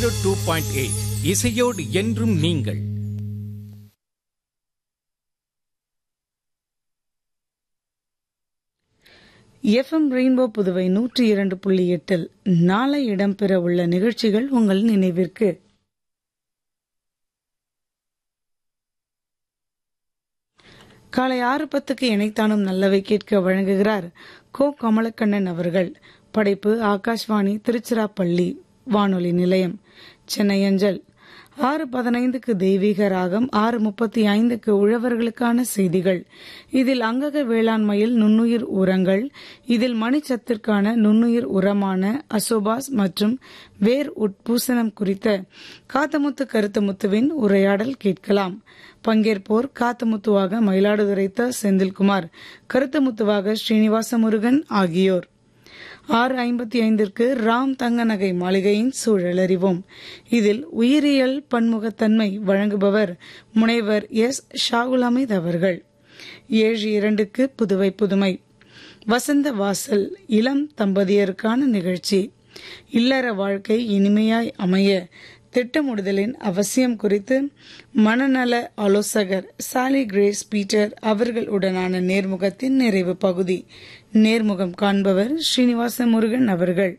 zero two point eight இசையோடு என்றும் நீங்கள் எஃப்எம் ரெயின்போ புதுவை நூற்றி இரண்டு புள்ளி எட்டில் நாளை இடம்பெற உள்ள நிகழ்ச்சிகள் உங்கள் நினைவிற்கு காலை ஆறு பத்துக்கு இணைத்தானும் நல்லவை கேட்க வழங்குகிறார் கோ கமலக்கண்ணன் அவர்கள் படைப்பு ஆகாஷ்வாணி திருச்சிராப்பள்ளி வானொலி நிலையம் சென்னை அஞ்சல் ஆறு பதினைந்துக்கு தெய்வீக ராகம் ஆறு முப்பத்தி ஐந்துக்கு உழவர்களுக்கான செய்திகள் இதில் அங்கக வேளாண்மையில் நுண்ணுயிர் உரங்கள் இதில் மணிச்சத்திற்கான நுண்ணுயிர் உரமான அசோபாஸ் மற்றும் வேர் உட்பூசணம் குறித்த காத்தமுத்து கருத்தமுத்துவின் உரையாடல் கேட்கலாம் பங்கேற்போர் காத்தமுத்துவாக மயிலாடுதுறை த செந்தில்குமார் கருத்தமுத்துவாக ஸ்ரீனிவாச முருகன் ஆகியோர் ஆறு ஐம்பத்தி ஐந்திற்கு ராம் தங்க நகை மாளிகையின் சூழலறிவோம் இதில் உயிரியல் பன்முகத்தன்மை வழங்குபவர் முனைவர் எஸ் ஷாகுல் அமீத் அவர்கள் ஏழு இரண்டுக்கு புதுவை புதுமை வசந்த வாசல் இளம் தம்பதியருக்கான நிகழ்ச்சி இல்லற வாழ்க்கை இனிமையாய் அமைய திட்டமிடுதலின் அவசியம் குறித்து மனநல ஆலோசகர் சாலி கிரேஸ் பீட்டர் அவர்களுடனான நேர்முகத்தின் நிறைவு பகுதி நேர்முகம் காண்பவர் ஸ்ரீனிவாச முருகன் அவர்கள்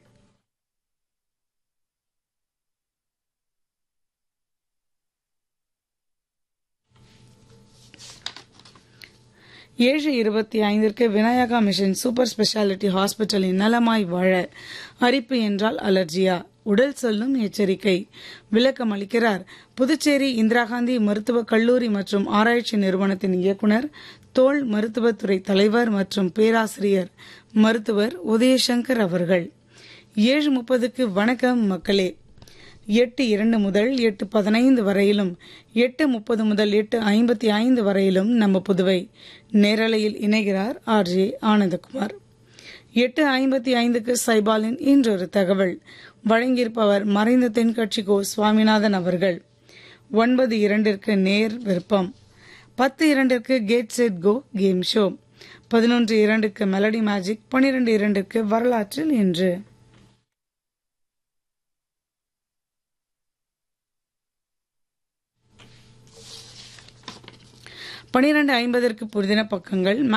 ஏழு இருபத்தி ஐந்திற்கு விநாயகா மிஷன் சூப்பர் ஸ்பெஷாலிட்டி ஹாஸ்பிட்டலின் நலமாய் வாழ அரிப்பு என்றால் அலர்ஜியா உடல் சொல்லும் எச்சரிக்கை விளக்கம் அளிக்கிறார் புதுச்சேரி இந்திரா காந்தி மருத்துவக் கல்லூரி மற்றும் ஆராய்ச்சி நிறுவனத்தின் இயக்குநர் தோல் மருத்துவத்துறை தலைவர் மற்றும் பேராசிரியர் மருத்துவர் உதயசங்கர் அவர்கள் ஏழு முப்பதுக்கு வணக்கம் மக்களே எட்டு இரண்டு முதல் எட்டு பதினைந்து வரையிலும் எட்டு முப்பது முதல் எட்டு ஐம்பத்தி ஐந்து வரையிலும் நம்ம புதுவை நேரலையில் இணைகிறார் ஆர் ஜே ஆனந்தகுமார் எட்டு ஐம்பத்தி ஐந்துக்கு சைபாலின் இன்றொரு தகவல் வழங்கியிருப்பவர் மறைந்த தென்கட்சி கோ சுவாமிநாதன் அவர்கள் ஒன்பது இரண்டிற்கு நேர் விருப்பம் பத்து இரண்டிற்கு get set go game show பதினொன்று இரண்டுக்கு மெலடி மேஜிக் பனிரெண்டு இரண்டுக்கு வரலாற்றில் என்று பனிரெண்டு ஐம்பதற்கு புதின பக்கங்கள்